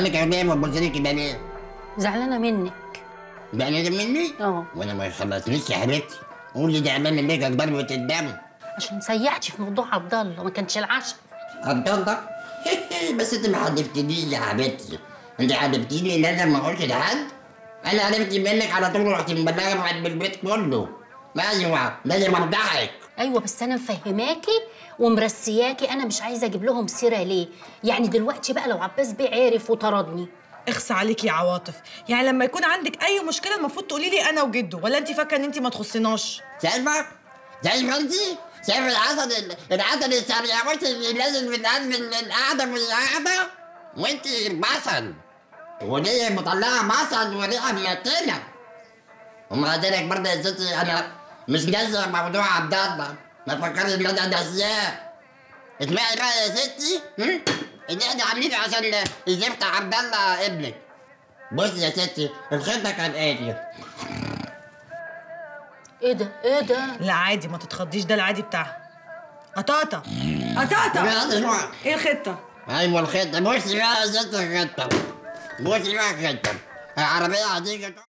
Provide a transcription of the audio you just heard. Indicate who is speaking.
Speaker 1: انا كمان ما ببص لك ليه؟
Speaker 2: زعلانه منك
Speaker 1: زعلانة مني؟
Speaker 2: اه
Speaker 1: وانا ما خلصنيش يا حبيبتي قولي زعلانة منك ضربة الدم
Speaker 2: عشان سيحتي في موضوع عبد الله ما كانش العشاء
Speaker 1: عبد الله بس انت ما حدفتنيش يا حبيبتي انت حدفتيني لازم ما اقولش لحد انا عرفت منك على طول رحت مبلغه بعد بالبيت كله ايوه لازم افضحك
Speaker 2: ايوه بس انا مفهماكي ومرسياكي انا مش عايزه اجيب لهم سيره ليه يعني دلوقتي بقى لو عباس بيه عرف وطردني
Speaker 3: اخس عليكي يا عواطف يعني لما يكون عندك اي مشكله المفروض تقولي لي انا وجده ولا انت فاكره ان انت ما تخصناش
Speaker 1: شايفه؟ شايفه انت؟ شايفه العسل ال- العسل السريع وانت اللي لازم من قلب ال- القعده من القعده وانت بصل وليه مطلعه بصل وريحه ممثله ومع ذلك برضه يا ستي انا مش ناسي موضوع عبد الله ما تفكرش ان انا ناسياه اسمعي بقى يا ستي هم؟ اللي احنا عاملينه عشان يزفت عبد الله ابنك بص يا ستي الخطه كانت ايه
Speaker 2: ايه ده ايه ده
Speaker 3: لا عادي ما تتخضيش ده العادي بتاعها قطاطه قطاطه ايه الخطه
Speaker 1: ايوه الخطه بصي بقى يا ست الخطه بصي بقى الخطه العربيه هتيجي